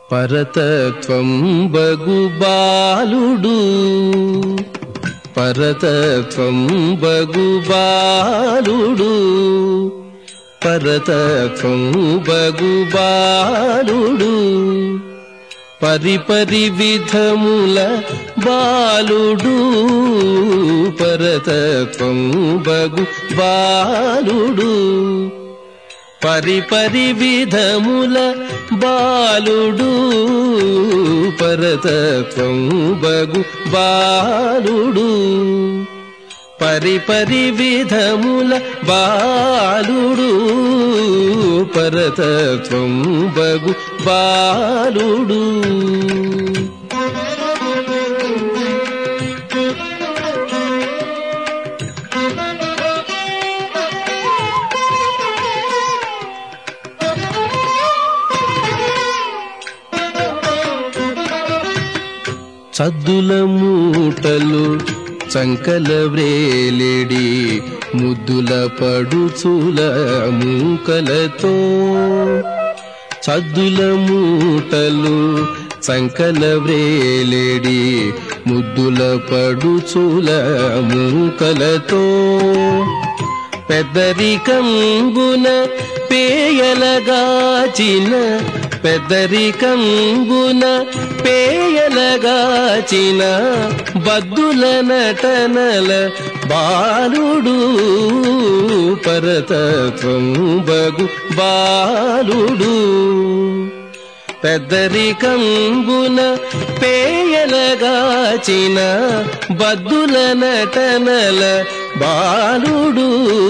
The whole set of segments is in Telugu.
పరతత్వం బగు బాలుడు పరతత్వం బగు బాలుడు పరతత్వం బగు బాలుడు పరిపరి విధముల బాలుడు పరతత్వం బగు బాలుడు పరిపరి విధముల బాలుడు పరతత్వం బగు బాలుడు పరిపరి విధముల బాలుడు పరతత్వం బగు బాలుడు చద్దుల మూటలు చంకల వ్రేలిడి ముద్దుల పడుచుల మూకలతో చద్దుల మూటలు చంకల వ్రేలిడి ముద్దుల పడుచుల మూకలతో పెద్దరికంబున పేయలగాచిన పెద్దరికంబున పేయలగాచిన బద్దుల నటనల బాలుడు పరతత్వం బగు బాలుడు పెద్దరికంబున పేయలగాచిన బద్దుల నటనల బాలుడు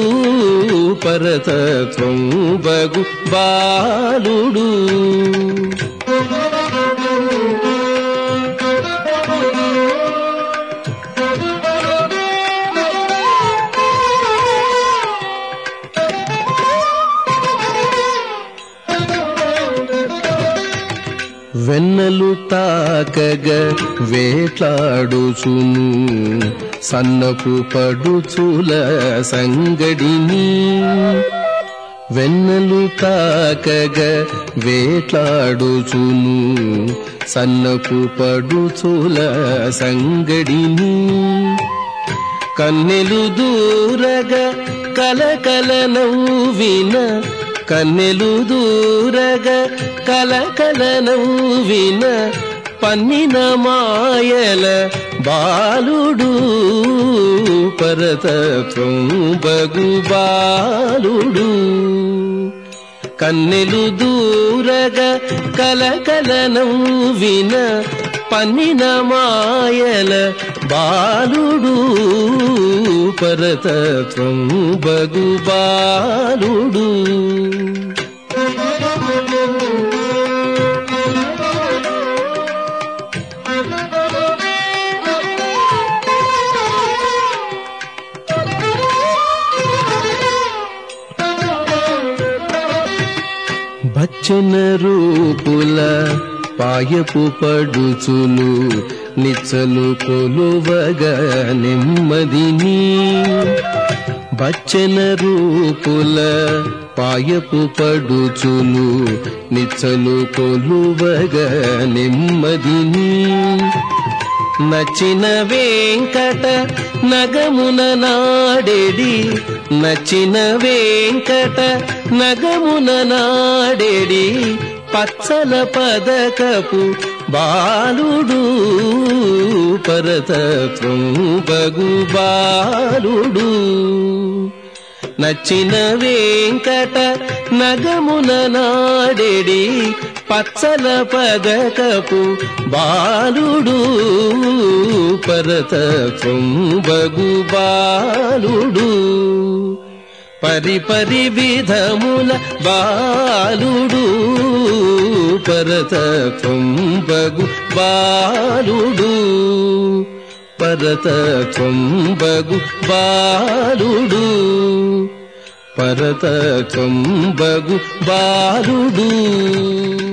పరతత్వం బగు బాలుడు వెన్నలు తాకగ వేట్లాడుచును సన్నపు పడుచుల సంగడిని వెన్నలు తాకగ వేట్లాడుచును సన్నపు పడుచుల సంగడిని కన్నెలు దూరగ కలకల నవ్విన కన్నెలు దూరగ కలకల నవ్విన పన్నిన మాయల బాలుడు పరతత్వం బగు బాలుడు కన్నెలు దూరగ కలకల నవ్విన పన్నిన మాయల బాలుడు పరతత్వం బగు బాలుడు బచ్చన రూపుల పాయపు పడుచులు నిచ్చలు కొలువగా నెమ్మదిని బచ్చన రూపుల పాయపు పడుచులు నిచ్చలు కొలువగా నెమ్మదిని నచిన వెంకట నగమున నాడెడి నచిన వెంకట నగమున నాడెడి పచ్చల పదకపు బాలుడు పరతత్వం బగు బాలుడు నచ్చిన వెంకట నగమున నాడెడి పచ్చల పదకపు బాలుడు పరతత్వం బగు బాలుడు పరిపరి విధముల బాలుడు పరతత్వం బగు బాలుడు పరతత్వం బగు బాలుడు పరతత్వం బగు బాలుడు